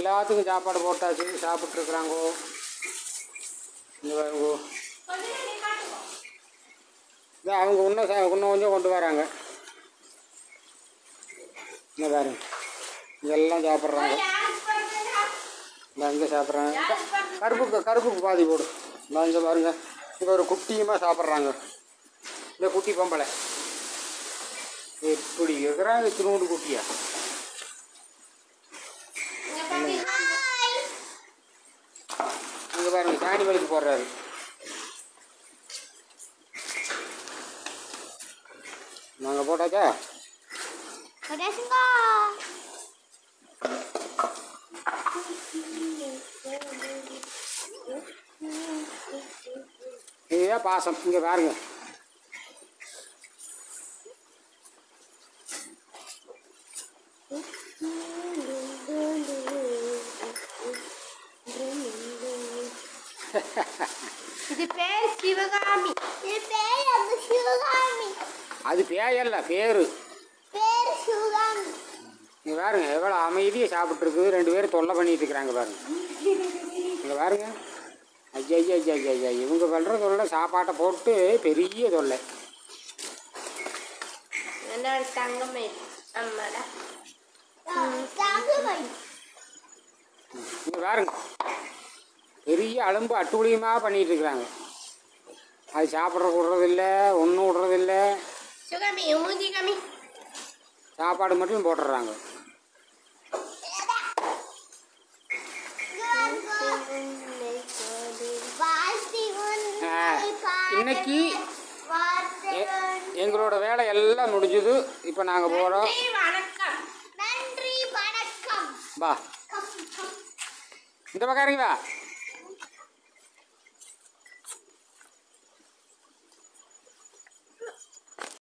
எல்லாத்துக்கும் சாப்பாடு போட்டாச்சு சாப்பிட்ருக்குறாங்கோ இந்த பாருங்கோ இந்த அவங்க இன்னும் சா இன்னும் கொஞ்சம் கொண்டு வராங்க இந்த பாருங்க இதெல்லாம் சாப்பிட்றாங்க இந்த இங்கே சாப்பிட்றாங்க கருப்புக்கு கருப்புக்கு பாதி போடு இந்த இங்கே பாருங்க இங்கே ஒரு குட்டியுமா சாப்பிட்றாங்க இந்த குட்டி பொம்பளை எப்படி இருக்கிறாங்க திருநூறு குட்டியா இங்கே பாருங்க சாணி வலிக்கு போடுறாரு நாங்கள் போட்டாச்சா இதுதான் பாசம் இங்கே பாருங்க இது பேர் சிவகாமி இது பேர் அந்த சிவகாமி அது பேயல்ல பேரு பேர் சிவகாமி இங்கே பாருங்க எவ்வளோ அமைதியாக சாப்பிட்ருக்கு ரெண்டு பேரும் தொல்லை பண்ணிட்டு இருக்கிறாங்க பாருங்க இங்கே பாருங்க ஐயா ஐயா ஐயா ஐயா ஐயா இவங்க பண்ணுற தொல்லை சாப்பாட்டை போட்டு பெரிய தொல்லை என்னோட தங்கமே அம்மாடா தங்கமை இங்கே பாருங்க பெரிய அலும்பு அட்டுழியமாக பண்ணிட்டு இருக்கிறாங்க அது சாப்பிட்ற விடுறதில்ல ஒன்றும் விடுறதில்ல சிவகாமி மூஞ்சி காமி சாப்பாடு மட்டும் போட்டுடுறாங்க ஆ, இன்னைக்கு எ- எங்களோட வேலை எல்லாம் முடிஞ்சுது இப்போ நாங்கள் போகிறோம் நன்றி, வணக்கம் நன்றி வணக்கம் வா கம், கம். இந்த பக்கம் இறங்கி வா